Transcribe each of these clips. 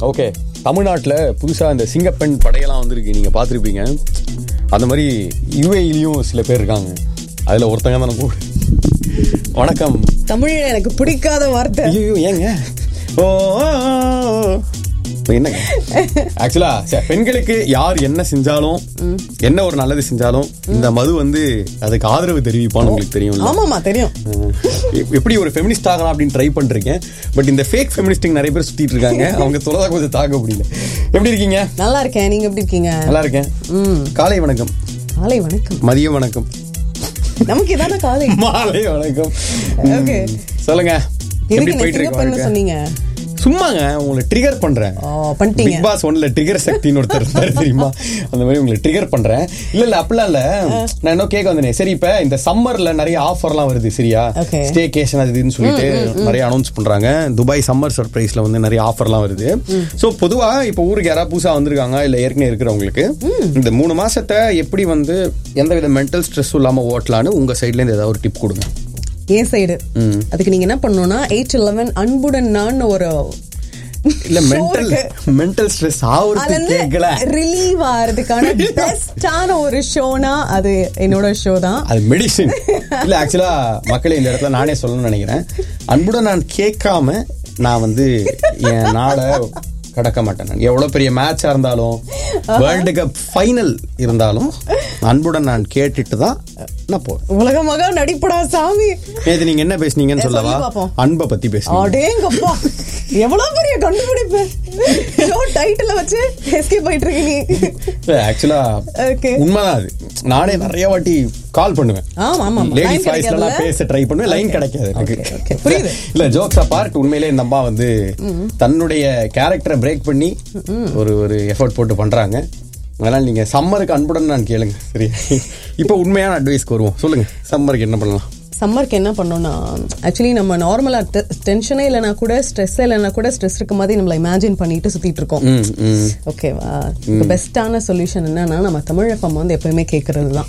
Okay தமிழ்நாட்டில் புதுசாக இந்த சிங்கப்பெண் படையெல்லாம் வந்திருக்கு நீங்கள் பார்த்துருப்பீங்க அந்த மாதிரி யுஏயிலையும் சில பேர் இருக்காங்க அதில் ஒருத்தங்க தான் கூட வணக்கம் தமிழ்ல எனக்கு பிடிக்காத வார்த்தை ஐயோ ஏங்க ஓ ஓ, ஓ. இப்ப என்னங்க ஆக்சுவலா பெண்களுக்கு யார் என்ன செஞ்சாலும் என்ன ஒரு நல்லது செஞ்சாலும் இந்த மது வந்து அதுக்கு ஆதரவு தெரிவிப்பான்னு உங்களுக்கு தெரியும்ல ஆமாமா தெரியும் எப்- எப்படி ஒரு ஃபெமினிஸ்ட் ஆகலாம் அப்படின்னு ட்ரை பண்றீங்க பட் இந்த ஃபேக் ஃபெமினிஸ்டிங் நிறைய பேர் சுத்திட்டு இருக்காங்க அவங்க தொலைதா கொஞ்சம் தாக்க முடியல எப்படி இருக்கீங்க நல்லா இருக்கேன் நீங்க எப்படி இருக்கீங்க நல்லா இருக்கேன் காலை வணக்கம் காலை வணக்கம் மதியம் வணக்கம் நமக்கு இதான காலை மாலை வணக்கம் Okay. சொல்லுங்க எப்படி எதுக்கு போயிட்டு நீங்க இருக்கு பண்ண வாழ்க்கை? சொன்னீங்க சும்மாங்க உங்களை ட்ரிகர் பண்றேன் ஓ பண்ணிட்டீங்க பிக் பாஸ் ஒன்ல ட்ரிகர் சக்தின்னு ஒருத்தர் இருந்தாரு தெரியுமா அந்த மாதிரி உங்களை ட்ரிகர் பண்றேன் இல்ல இல்ல அப்படிலாம் இல்ல நான் என்ன கேட்க வந்தேன் சரி இப்ப இந்த சம்மர்ல நிறைய ஆஃபர்லாம் வருது சரியா Okay. ஸ்டேகேஷன் அது இதுன்னு சொல்லிட்டு நிறைய அனௌன்ஸ் பண்றாங்க துபாய் சம்மர் சர்ப்ரைஸ்ல வந்து நிறைய ஆஃபர்லாம் வருது சோ பொதுவா இப்ப ஊருக்கு யாராவது புதுசா வந்திருக்காங்க இல்ல ஏற்கனவே இருக்கிறவங்களுக்கு இந்த மூணு மாசத்தை எப்படி வந்து எந்த வித மென்டல் ஸ்ட்ரெஸ்ஸும் இல்லாம ஓட்டலான்னு உங்க சைட்ல இருந்து ஏதாவது ஒரு டிப் கொடுங்க ஏன் சைடு அதுக்கு நீங்க என்ன பண்ணணும்னா எயிட் லெவன் அன்புடன் நான் ஒரு இல்ல show மென்டல் இருக்கு. மென்டல் ஸ்ட்ரெஸ் அதுல ஆகுறது இருந்து கேட்கல ரிலீவ் ஆகிறதுக்கான பெஸ்டான ஒரு ஷோனா அது என்னோட ஷோ தான் அது மெடிசின் இல்ல ஆக்சுவலா மக்களே இந்த இடத்துல நானே சொல்லணும்னு நினைக்கிறேன் அன்புடன் நான் கேட்காம நான் வந்து என் நாளை கடக்க மாட்டேன் நான் எவ்வளவு பெரிய மேட்சா இருந்தாலும் வேர்ல்டு கப் ஃபைனல் இருந்தாலும் அன்புடன் நான் கேட்டுட்டு தான் நான் போறேன் உலகமாக நடிப்படா சாமி நேத்து நீங்க என்ன பேசுனீங்கன்னு ஏ, சொல்லவா சொல்லி பார்ப்போம். அன்பை பத்தி பேசுனீங்க அடேங்கப்பா எவ்வளவு பெரிய கண்டுபிடிப்பு ஷோ டைட்டில் வச்சு எஸ்கேப் ஆயிட்டு இருக்க நீ ஆக்சுவலா Okay. உண்மைதான் அது நானே நிறைய வாட்டி கால் பண்ணுவேன் ஆமா ஆமா லேடிஸ் லைன் வாய்ஸ்ல எல்லாம் கிடைக்காதுல்ல? பேச ட்ரை பண்ணுவேன் லைன் கிடைக்காது எனக்கு Okay, okay. புரியுது. இல்ல ஜோக்ஸ் அப்பார்ட் உண்மையிலே இந்த அம்மா வந்து தன்னுடைய கேரக்டரை பிரேக் பண்ணி ஒரு ஒரு எஃபோர்ட் போட்டு பண்றாங்க அதனால நீங்க சம்மருக்கு அன்புடன் நான் கேளுங்க சரி இப்போ உண்மையான அட்வைஸ்க்கு வருவோம் சொல்லுங்க சம்மருக்கு என்ன பண்ணலாம் சம்மருக்கு என்ன பண்ணோம்னா ஆக்சுவலி நம்ம நார்மலா டென்ஷனே இல்லைனா கூட ஸ்ட்ரெஸ் இல்லைனா கூட ஸ்ட்ரெஸ் இருக்க மாதிரி நம்மள இமேஜின் பண்ணிட்டு சுத்திட்டு இருக்கோம் ம், ம். ஓகேவா இப்போ பெஸ்டான சொல்யூஷன் என்னன்னா நம்ம தமிழ் எஃப்எம் வந்து எப்பயுமே கேட்கறது தான்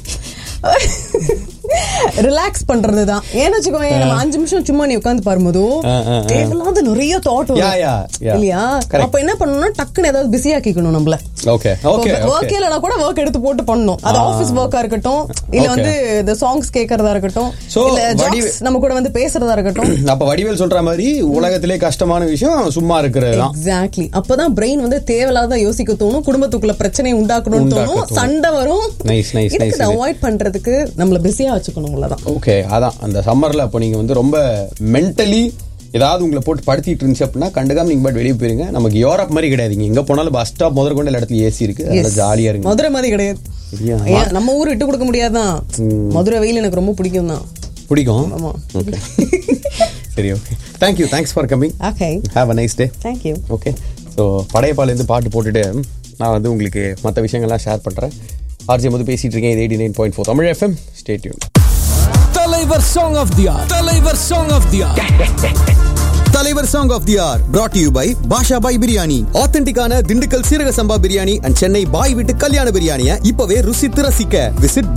ரிலாக்ஸ் பண்றது தான் ஏன்னு வச்சுக்கோங்க நம்ம அஞ்சு நிமிஷம் சும்மா நீ உட்காந்து பாரும்போது ஆ, ஆ, ஆ. தேவையில்லாத நிறைய தாட் Yeah, yeah, yeah. இல்லையா Correct. அப்ப என்ன பண்ணணும்னா டக்குன்னு ஏதாவது பிஸி ஆக்கிக்கணும் நம்மள ஓகே ஓகே ஒர்க் ஓகே இல்லைனா கூட ஒர்க் எடுத்து போட்டு பண்ணணும் அது ஆ. ஆபீஸ் ஒர்க்கா இருக்கட்டும் இல்ல Okay. வந்து இந்த சாங்ஸ் கேட்கறதா இருக்கட்டும் So, இல்ல வடிவு- jokes நம்ம கூட வந்து பேசுறதா இருக்கட்டும் அப்ப வடிவேல் சொல்ற மாதிரி உலகத்திலே கஷ்டமான விஷயம் சும்மா இருக்கிறது தான் எக்ஸாக்ட்லி அப்பதான் பிரெயின் வந்து தேவையில்லாத யோசிக்க தோணும் குடும்பத்துக்குள்ள பிரச்சனையை உண்டாக்கணும்னு உண்டாக்க தோணும் தோணும். சண்டை வரும் Nice, nice, இதுக்கு nice. அவாய்ட் பண்றதுக்கு நம்மள பிஸியா வச்சுக்கணும் உள்ளதான் ஓகே அதான் அந்த சம்மர்ல அப்போ நீங்க வந்து ரொம்ப மென்டலி ஏதாவது உங்களை போட்டு படுத்திட்டு இருந்துச்சு அப்படின்னா கண்டுக்காம நீங்க பாட்டு வெளியே போயிருங்க நமக்கு யூரோப் மாதிரி கிடையாது இங்க எங்க போனாலும் பஸ் ஸ்டாப் முதல் கொண்டு எல்லா இடத்துல ஏசி இருக்கு அதனால ஜாலியா இருங்க மதுரை மாதிரி கிடையாது சரியா? ஏன், நம்ம ஊர் விட்டு கொடுக்க முடியாதான் மதுரை வெயில் எனக்கு ரொம்ப பிடிக்கும் தான் பிடிக்கும் ஆமா. ஓகே சரி okay thank you thanks for coming okay have a nice day thank you okay so படையப்பாலேருந்து பாட்டு போட்டுட்டு நான் வந்து உங்களுக்கு மற்ற விஷயங்கள்லாம் ஷேர் பண்ணுறேன் ஆர்ஜி வந்து பேசிட்டு இருக்கேன் இது eighty nine point four Tamil FM stay tuned தலைவர் சாங் ஆஃப் தி ஆர் தலைவர் சாங் ஆஃப் தி ஆர் தலைவர் song of the year brought to you by Basha Bhai biryani ஆத்தென்டிக்கான திண்டுக்கல் சீரக சம்பா பிரியாணி அண்ட் சென்னை பாய் வீட்டு கல்யாண பிரியாணியை இப்பவே ருசித்து ரசிக்க விசிட்